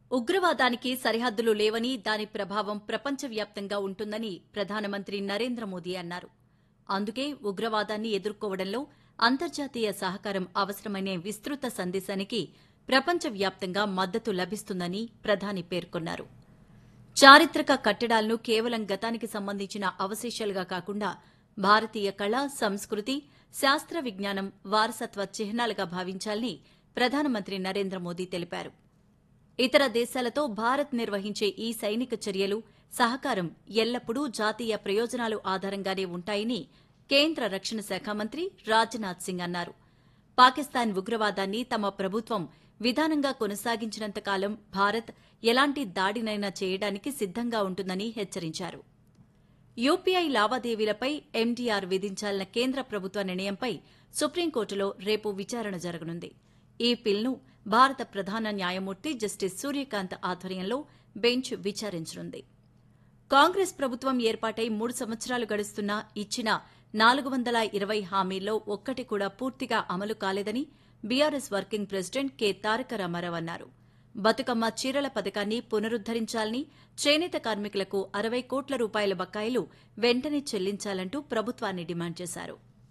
ఉగ్రవాదానికి సరిహద్దులు లేవని దాని ప్రభావం ప్రపంచవ్యాప్తంగా ఉంటుందని ప్రధానమంత్రి నరేంద్ర మోదీ అన్నారు అందుకే ఉగ్రవాదాన్ని ఎదుర్కోవడంలో అంతర్జాతీయ సహకారం అవసరమనే విస్తృత సందేశానికి ప్రపంచవ్యాప్తంగా మద్దతు లభిస్తుందని ప్రధాని పేర్కొన్నారు చారిత్రక కట్టడాలను కేవలం గతానికి సంబంధించిన అవశేషాలుగా కాకుండా భారతీయ కళ సంస్కృతి శాస్త్ర విజ్ఞానం వారసత్వ చిహ్నాలుగా భావించాలని ప్రధానమంత్రి నరేంద్ర మోదీ తెలిపారు ఇతర దేశాలతో భారత్ నిర్వహించే ఈ సైనిక చర్యలు సహకారం ఎల్లప్పుడూ జాతీయ ప్రయోజనాలు ఆధారంగానే ఉంటాయని కేంద్ర రక్షణ శాఖ మంత్రి రాజ్నాథ్ సింగ్ అన్నారు పాకిస్తాన్ ఉగ్రవాదాన్ని తమ ప్రభుత్వం విధానంగా కొనసాగించినంతకాలం భారత్ ఎలాంటి దాడినైనా చేయడానికి సిద్దంగా ఉంటుందని హెచ్చరించారు యూపీఐ లావాదేవీలపై ఎండీఆర్ విధించాలన్న కేంద్ర ప్రభుత్వ నిర్ణయంపై సుప్రీంకోర్టులో రేపు విచారణ జరగనుంది ఈ పిల్ను భారత ప్రధాన న్యాయమూర్తి జస్టిస్ సూర్యకాంత్ ఆధ్వర్యంలో బెంచ్ విచారించనుంది కాంగ్రెస్ ప్రభుత్వం ఏర్పాటై మూడు సంవత్సరాలు గడుస్తున్నా ఇచ్చిన నాలుగు వందల ఇరవై హామీల్లో ఒక్కటి కూడా పూర్తిగా అమలు కాలేదని BRS working president K Taraka Ramarao అన్నారు బతుకమ్మ చీరల పథకాన్ని పునరుద్దరించాలని చేనేత కార్మికులకు అరవై కోట్ల రూపాయల బకాయిలు వెంటనే చెల్లించాలంటూ ప్రభుత్వాన్ని డిమాండ్ చేశారు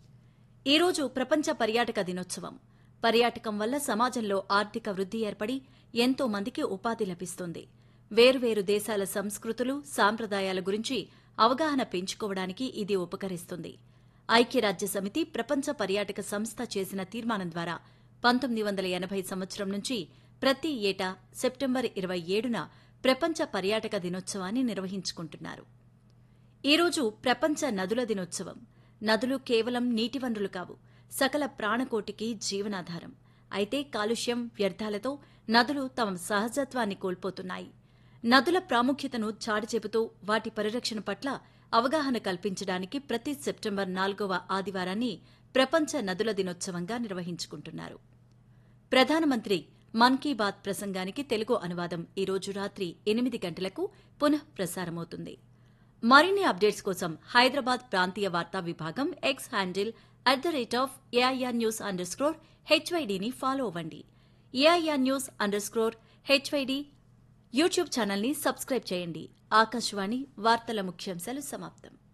ఈ రోజు ప్రపంచ పర్యాటక దినోత్సవం పర్యాటకం వల్ల సమాజంలో ఆర్థిక వృద్ధి ఏర్పడి ఎంతో మందికి ఉపాధి లభిస్తుంది వేర్వేరు దేశాల సంస్కృతులు సాంప్రదాయాల గురించి అవగాహన పెంచుకోవడానికి ఇది ఉపకరిస్తుంది ఐక్యరాజ్య సమితి ప్రపంచ పర్యాటక సంస్థ చేసిన తీర్మానం ద్వారా పంతొమ్మిది వందల ఎనభై సంవత్సరం నుంచి ప్రతి ఏటా సెప్టెంబర్ ఇరవై ఏడున ప్రపంచ పర్యాటక దినోత్సవాన్ని నిర్వహించుకుంటున్నారు ఈరోజు ప్రపంచ నదుల దినోత్సవం నదులు కేవలం నీటి వనరులు కావు సకల ప్రాణకోటికి జీవనాధారం అయితే కాలుష్యం వ్యర్థాలతో నదులు తమ సహజత్వాన్ని కోల్పోతున్నాయి నదుల ప్రాముఖ్యతను చాటి చెబుతూ వాటి పరిరక్షణ పట్ల అవగాహన కల్పించడానికి ప్రతి సెప్టెంబర్ నాలుగవ ఆదివారాన్ని ప్రపంచ నదుల దినోత్సవంగా నిర్వహించుకుంటున్నారు ప్రధానమంత్రి మన్ కీ బాత్ ప్రసంగానికి తెలుగు అనువాదం ఈ రోజు రాత్రి ఎనిమిది గంటలకు పునః ప్రసారమవుతుంది మరిన్ని అప్డేట్స్ కోసం హైదరాబాద్ ప్రాంతీయ వార్తా విభాగం X handle at the rate of AIR news under score హెచ్వైడీని ఫాలో అవ్వండి AIR news under score HYD YouTube ఛానల్ని సబ్స్క్రైబ్ చేయండి ఆకాశవాణి వార్తల ముఖ్యాంశాలు సమాప్తం